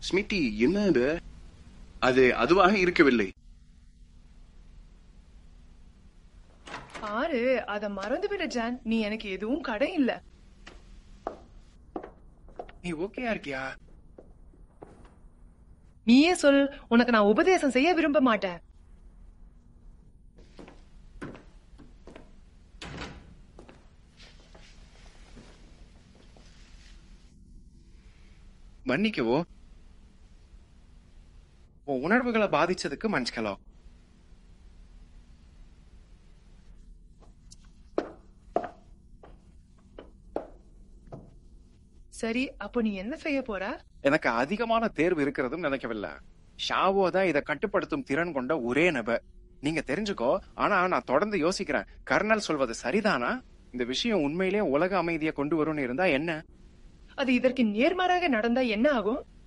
Smitty என்ன இது? அது அதுவாக இருக்கவில்லை பாரு அத மறந்து விட ஜான் நீ எனக்கு எதுவும் கடை இல்ல நீ ஓகேயா இருக்கியா நீயே சொல் உனக்கு நான் உபதேசம் செய்ய விரும்ப மாட்டேன் மன்னிக்கவோ உன் உணர்வுகளை பாதிச்சதுக்கு மன்னிக்கலாம் சரி அப்போ நீ என்ன செய்ய போற எனக்கு அதிகமான தேர்வு இருக்கிறதுன்னு நினைக்கவில்லை ஷாவோ தான் இதை கட்டுப்படுத்தும் திறன் கொண்ட ஒரே நபர் நீங்க தெரிஞ்சுக்கோ ஆனா நான் தொடர்ந்து யோசிக்கிறேன் கர்னல் சொல்வது சரிதானா இந்த விஷயம் உண்மையிலேயே உலக அமைதியை கொண்டு வரும்னு இருந்தா என்ன அது இதற்கு நேர்மாறாக நடந்தா என்ன ஆகும்